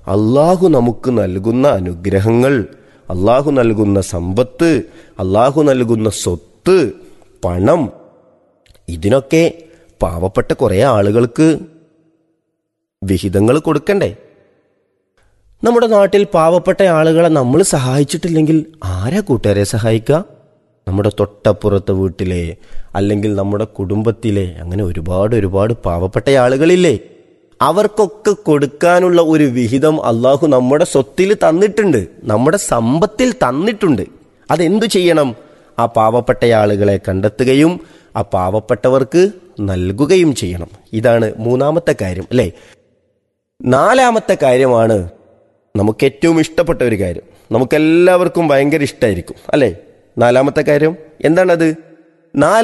അള്ളാഹു നമുക്ക് നൽകുന്ന അനുഗ്രഹങ്ങൾ അള്ളാഹു നൽകുന്ന സമ്പത്ത് അള്ളാഹു നൽകുന്ന സ്വത്ത് പണം ഇതിനൊക്കെ പാവപ്പെട്ട കുറേ ആളുകൾക്ക് വിഹിതങ്ങൾ കൊടുക്കണ്ടേ നമ്മുടെ നാട്ടിൽ പാവപ്പെട്ട ആളുകളെ നമ്മൾ സഹായിച്ചിട്ടില്ലെങ്കിൽ ആരാ കൂട്ടുകാരെ സഹായിക്കുക നമ്മുടെ തൊട്ടപ്പുറത്തെ വീട്ടിലെ അല്ലെങ്കിൽ നമ്മുടെ കുടുംബത്തിലെ അങ്ങനെ ഒരുപാട് ഒരുപാട് പാവപ്പെട്ട ആളുകളില്ലേ അവർക്കൊക്കെ കൊടുക്കാനുള്ള ഒരു വിഹിതം അള്ളാഹു നമ്മുടെ സ്വത്തിൽ തന്നിട്ടുണ്ട് നമ്മുടെ സമ്പത്തിൽ തന്നിട്ടുണ്ട് അതെന്തു ചെയ്യണം ആ പാവപ്പെട്ട ആളുകളെ കണ്ടെത്തുകയും ആ പാവപ്പെട്ടവർക്ക് നൽകുകയും ചെയ്യണം ഇതാണ് മൂന്നാമത്തെ കാര്യം അല്ലേ നാലാമത്തെ കാര്യമാണ് നമുക്ക് ഏറ്റവും ഇഷ്ടപ്പെട്ട ഒരു കാര്യം നമുക്കെല്ലാവർക്കും ഭയങ്കര ഇഷ്ടമായിരിക്കും അല്ലേ നാലാമത്തെ കാര്യം എന്താണത് നാല്